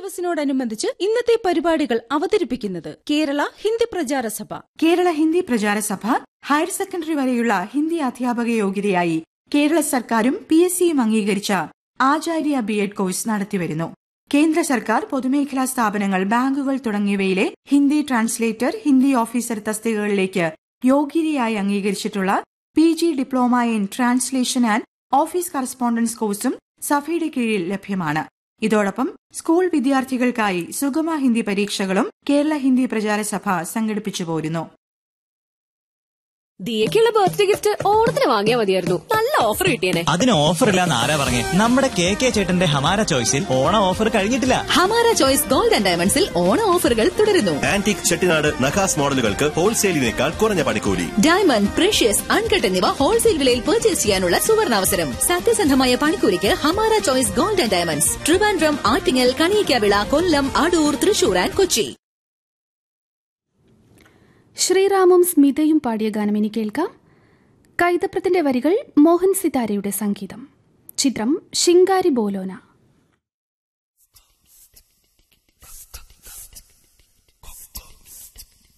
ദിവസിനോടനുബന്ധിച്ച് ഇന്നത്തെ പരിപാടികൾ അവതരിപ്പിക്കുന്നത് കേരള ഹിന്ദി പ്രചാര സഭ കേരള ഹിന്ദി പ്രചാരസഭ ഹയർ സെക്കൻഡറി വരെയുള്ള ഹിന്ദി അധ്യാപക യോഗ്യതയായി കേരള സർക്കാരും പി എസ് സിയും അംഗീകരിച്ച ആചാര്യ ബി എഡ് കോഴ്സ് നടത്തിവരുന്നു കേന്ദ്ര സർക്കാർ പൊതുമേഖലാ സ്ഥാപനങ്ങൾ ബാങ്കുകൾ തുടങ്ങിയവയിലെ ഹിന്ദി ട്രാൻസ്ലേറ്റർ ഹിന്ദി ഓഫീസർ തസ്തികകളിലേക്ക് യോഗ്യതയായി അംഗീകരിച്ചിട്ടുള്ള P G diploma in translation and office correspondence കോഴ്സും സഭയുടെ കീഴിൽ ലഭ്യമാണ് ഇതോടൊപ്പം സ്കൂൾ വിദ്യാർത്ഥികൾക്കായി സുഗമ ഹിന്ദി പരീക്ഷകളും കേരള ഹിന്ദി പ്രചാരസഭ സംഘടിപ്പിച്ചു പോരുന്നു ദിയക്കുള്ള ബർത്ത്ഡേ ഗിഫ്റ്റ് ഓണത്തിന് വാങ്ങിയാൽ മതിയായിരുന്നു നല്ല ഓഫർ കിട്ടിയേനെ അതിന് ഓഫർ ഇല്ലാന്ന് ആരാ പറഞ്ഞേ നമ്മുടെ കെ കെ ചേട്ടന്റെ ഹമാര ചോയ്സിൽ ഓണ ഓഫർ കഴിഞ്ഞിട്ടില്ല ഹമാര ചോയ്സ് ഗോൾഡ് ആൻഡ് ഡയമണ്ട്സിൽ ഓണ ഓഫറുകൾ തുടരുന്നു ആന്റിക് ചെട്ടിനാട് നഖാസ് മോഡലുകൾക്ക് ഹോൾസെയിലിനേക്കാൾ കുറഞ്ഞ പണിക്കൂലി ഡയമണ്ട് പ്രഷ്യസ് അൺകട്ട് എന്നിവ ഹോൾസെയിൽ വിലയിൽ പർച്ചേസ് ചെയ്യാനുള്ള സുവർണാവസരം സത്യസന്ധമായ പണിക്കൂലിക്ക് Hamara choice gold and diamonds Trivandrum Attingal Kaniyakavila Kollam Adoor Thrissur and Kochi ശ്രീറാമും സ്മിതയും പാടിയ ഗാനം ഇനി കേൾക്കാം കൈതപ്രത്തിന്റെ വരികൾ മോഹൻ സിതാരയുടെ സംഗീതം ചിത്രം ശിങ്കാരി ബോലോന